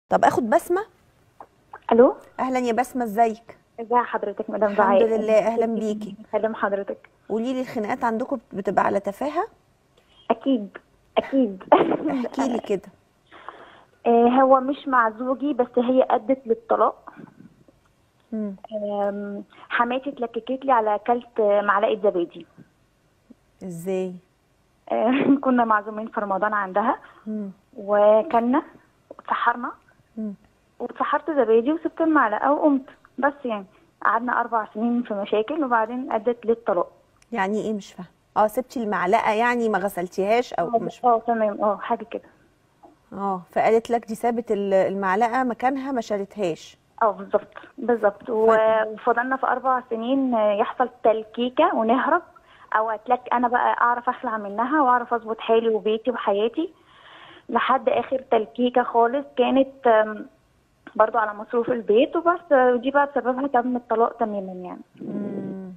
طب اخد بسمه الو اهلا يا بسمه ازيك ازي حضرتك مدام الحمد دعاء لله، أهلاً بيكي. سلام حضرتك قولي لي الخناقات عندكم بتبقى على تفاهه اكيد اكيد احكي لي كده آه، هو مش مع زوجي بس هي ادت للطلاق مم. آم، حماتي اتلككت لي على اكلت معلقه زبادي ازاي آه، كنا معزومين في رمضان عندها مم. وكلنا واتسحرنا مم. واتسحرت زبادي وسبت المعلقه وقمت بس يعني قعدنا اربع سنين في مشاكل وبعدين ادت للطلاق يعني ايه مش فاهمه اه سبتي المعلقه يعني ما غسلتيهاش او مش اه تمام اه حاجه كده اه فقالت لك دي سابت ال- المعلقه مكانها ما شالتهاش اه بالظبط بالظبط و- وفضلنا في اربع سنين آه، يحصل تلكيكه ونهرب او اتلك انا بقى اعرف اخلع منها واعرف اظبط حالي وبيتي وحياتي لحد اخر تلكيكه خالص كانت آم، برضو على مصروف البيت وبس آه، ودي بقى بسببها تم الطلاق تماما يعني مم.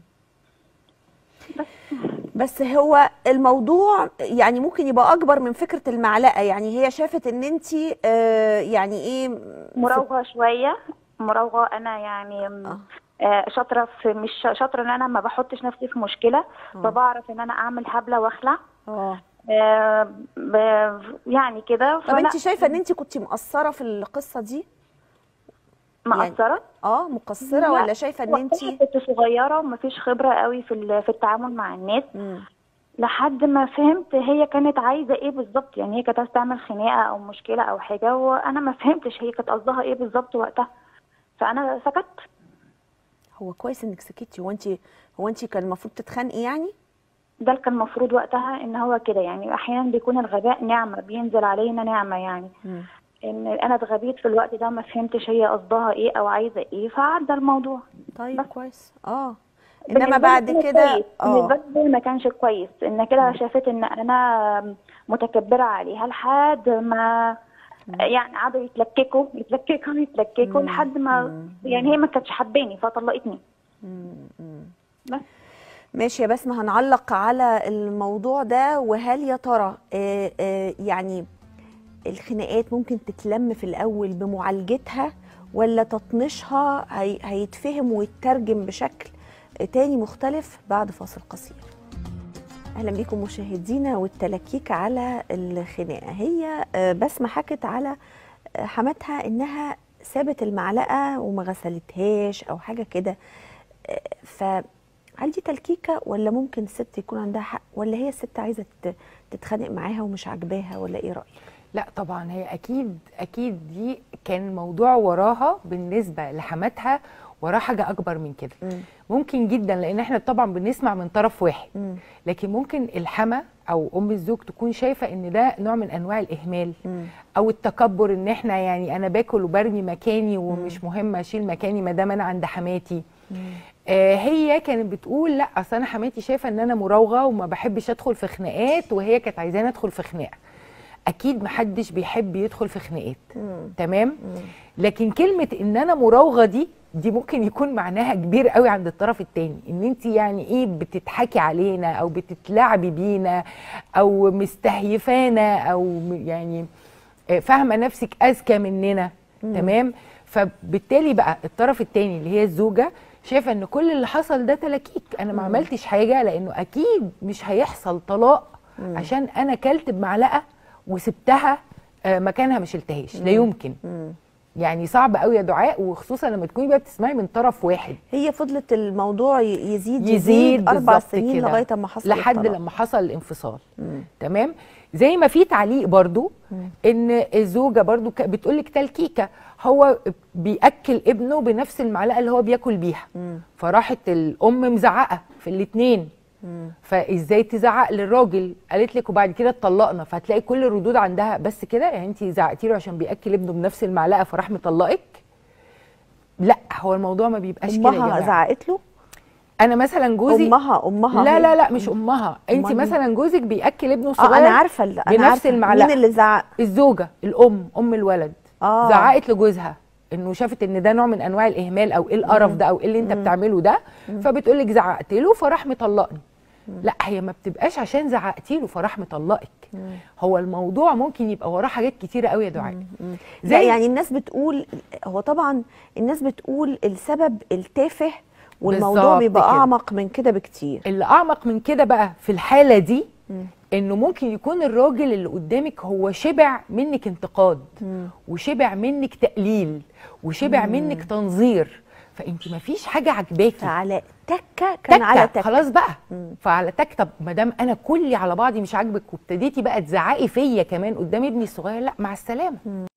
بس هو الموضوع يعني ممكن يبقى اكبر من فكره المعلقه يعني هي شافت ان انت آه يعني ايه مراوغه شويه مراوغه انا يعني آم، آه. آه، شاطره في مش شاطره ان انا ما بحطش نفسي في مشكله فبعرف ان انا اعمل هبله واخلع اه آه، ب- يعني كده طب انت شايفه ان انت كنت مقصره في القصه دي يعني- مقصره اه مقصره لا، ولا شايفه ان انت وقتها كنت صغيره ومفيش خبره قوي في ال- في التعامل مع الناس مم. لحد ما فهمت هي كانت عايزه ايه بالظبط يعني هي كانت عايزه تعمل خناقه او مشكله او حاجه وانا ما فهمتش هي كانت قصدها ايه بالظبط وقتها فانا سكت هو كويس انك سكتي هو انت هو انت كان المفروض تتخانقي يعني ده اللي كان المفروض وقتها ان هو كده يعني احيانا بيكون الغباء نعمه بينزل علينا نعمه يعني مم. ان انا اتغبيت في الوقت ده ما فهمتش هي قصدها ايه او عايزه ايه فعدى الموضوع طيب بس. كويس اه بالنسبة انما لي بعد كان كده كويس. اه بالنسبه لي ما كانش كويس ان كده شافت ان انا متكبره عليها لحد ما يعني قعدوا يتلككوا يتلككوا يتلككوا مم. لحد ما مم. يعني هي ما كانتش حباني فطلقتني مم. مم. بس ماشي يا بسمة هنعلق على الموضوع ده وهل يا ترى آه، آه، يعني الخناقات ممكن تتلم في الأول بمعالجتها ولا تطنيشها هي- هيتفهم ويترجم بشكل تاني مختلف بعد فاصل قصير أهلا بكم مشاهدينا والتلكيك على الخناقة هي آه، بسمة حكت على آه، حماتها إنها سابت المعلقة وما غسلتهاش أو حاجة كده آه، فهل دي تلكيكة ولا ممكن الست يكون عندها حق ولا هي الست عايزة تت- تتخانق معاها ومش عاجباها ولا ايه رأيك؟ لا طبعا هي اكيد اكيد دي كان الموضوع وراها بالنسبه لحماتها وراه حاجه اكبر من كده مم. ممكن جدا لان احنا طبعا بنسمع من طرف واحد مم. لكن ممكن الحما او ام الزوج تكون شايفه ان ده نوع من انواع الاهمال مم. او التكبر ان احنا يعني انا باكل وبرمي مكاني ومش مهم اشيل مكاني ما دام انا عند حماتي آه هي كانت بتقول لا اصل انا حماتي شايفه ان انا مراوغه وما بحبش ادخل في خناقات وهي كانت عايزاني ادخل في خناقه اكيد محدش بيحب يدخل في خناقات مم. تمام لكن كلمه ان انا مراوغه دي دي ممكن يكون معناها كبير قوي عند الطرف التاني ان انت يعني ايه بتضحكي علينا او بتتلاعبي بينا او مستهيفانا او م- يعني آه، فاهمه نفسك اذكى مننا تمام فبالتالي بقى الطرف التاني اللي هي الزوجه شايفه ان كل اللي حصل ده تلاكيك انا ما عملتش حاجه لانه اكيد مش هيحصل طلاق عشان انا كلت بمعلقه وسبتها آه، مكانها ما شلتهاش لا يمكن مم. يعني صعب قوي يا دعاء وخصوصا لما تكوني بقى بتسمعي من طرف واحد هي فضلت الموضوع ي- يزيد يزيد يزيد أربع بالظبط سنين كده. لغاية ما حصل لحد الطلاق. لما حصل الانفصال مم. تمام زي ما في تعليق برضو ان الزوجه برضو ك- بتقولك تلكيكه هو بياكل ابنه بنفس المعلقه اللي هو بياكل بيها مم. فراحت الام مزعقه في الاتنين مم. فازاي تزعق للراجل قالت لك وبعد كده اتطلقنا فهتلاقي كل الردود عندها بس كده يعني انت زعقتي له عشان بياكل ابنه بنفس المعلقه فراح مطلقك لا هو الموضوع ما بيبقاش كده يا أمها جماعه زعقت له انا مثلا جوزي أمها أمها لا هي. لا لا مش امها انت أمال مين؟ مثلا جوزك بياكل ابنه اه صغير أنا عارفة ال- أنا بنفس عارفة المعلقة. مين اللي زعق الزوجه الام ام الولد آه. زعقت لجوزها انه شافت ان ده نوع من انواع الاهمال او ايه القرف ده او ايه اللي انت بتعمله ده فبتقول لك زعقت له فراح مطلقني لا هي ما بتبقاش عشان زعقتي له فراح مطلقك هو الموضوع ممكن يبقى وراه حاجات كتيره قوي يا دعاء زي يعني الناس بتقول هو طبعا الناس بتقول السبب التافه والموضوع بالظبط بيبقى كده. اعمق من كده بكتير اللي اعمق من كده بقى في الحاله دي انه ممكن يكون الراجل اللي قدامك هو شبع منك انتقاد وشبع منك تقليل وشبع منك تنظير فانت ما فيش حاجه عجباكي فعلى تكه كان على تكه خلاص بقى فعلى تك طب ما دام انا كلي على بعضي مش عاجبك وابتديتي بقى تزعقي فيا كمان قدام ابني الصغير لا مع السلامه